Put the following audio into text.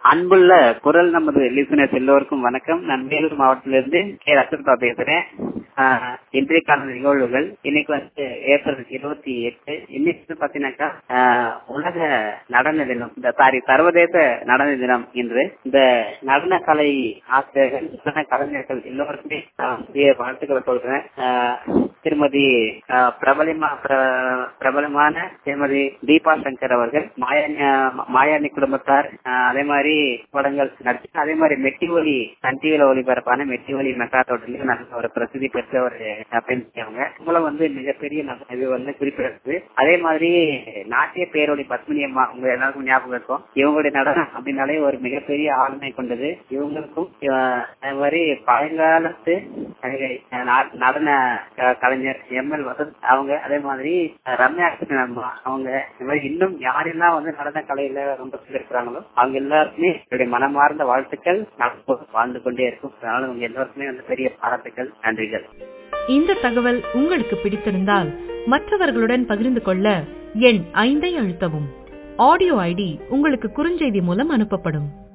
அன்புள்ள குரல் நமது லிசனர்ஸ் எல்லோருக்கும் வணக்கம் நான் வேலூர் மாவட்டத்திலிருந்து கே ரசல்பா பேசுறேன் ஆஹ், இன்றைக்கான நிகழ்வுகள் இன்னைக்கு வந்து ஏப்ரல் இருபத்தி எட்டு இன்னைக்கு வந்து பாத்தீங்கன்னாக்கா ஆஹ், உலக நடன தினம் இந்த சாரி சர்வதேச நடன தினம் இன்று இந்த நடன கலை ஆசிரியர்கள் நடன கலைஞர்கள் எல்லோருக்குமே நான் புதிய வாழ்த்துக்களை சொல்றேன் ஆஹ், திருமதி ஆஹ், பிரபலமா பிர- பிரபலமான திருமதி தீபா சங்கர் அவர்கள் மாயாணி மாயாணி குடும்பத்தார் ஆஹ், அதே மாதிரி படங்கள் நடிச்சு அதே மாதிரி மெட்டி ஒலி சன் டிவியில ஒளிபரப்பான மெட்டி ஒலி மெகா தோட்டலையும் நல்ல ஒரு பிரசித்தி பெற்ற ஒரு பெண் அவங்க மூலம் வந்து மிகப்பெரிய நல்ல இது வந்து குறிப்பிடறது அதே மாதிரி நாட்டிய பேரொழி பத்மினி அம்மா உங்க எல்லாருக்கும் ஞாபகம் இருக்கும் இவங்களுடைய நடனம் அப்படின்னாலே ஒரு மிகப்பெரிய ஆளுமை கொண்டது இவங்களுக்கும் ஆஹ், அதே மாதிரி பழங்காலத்து நடிகை, நா- நடன க- கலைஞர் எம் எல் வசந்த் அவங்க அதே மாதிரி ரம்யா கிருஷ்ணன் அம்மா அவங்க இந்த மாதிரி இன்னும் யாரெல்லாம் வந்து நடன கலையில ரொம்ப இருக்கிறாங்களோ அவங்க எல்லாருக்குமே என்னுடைய மனமார்ந்த வாழ்த்துக்கள் நான் வாழ்ந்து கொண்டே இருக்கும் அதனால உங்க எல்லாருக்குமே வந்து பெரிய பாராட்டுக்கள் நன்றிகள் இந்த தகவல் உங்களுக்கு பிடித்திருந்தால் மற்றவர்களுடன் பகிர்ந்து கொள்ள எண் ஐந்தை அழுத்தவும் ஆடியோ ஐடி உங்களுக்கு குறுஞ்செய்தி மூலம் அனுப்பப்படும்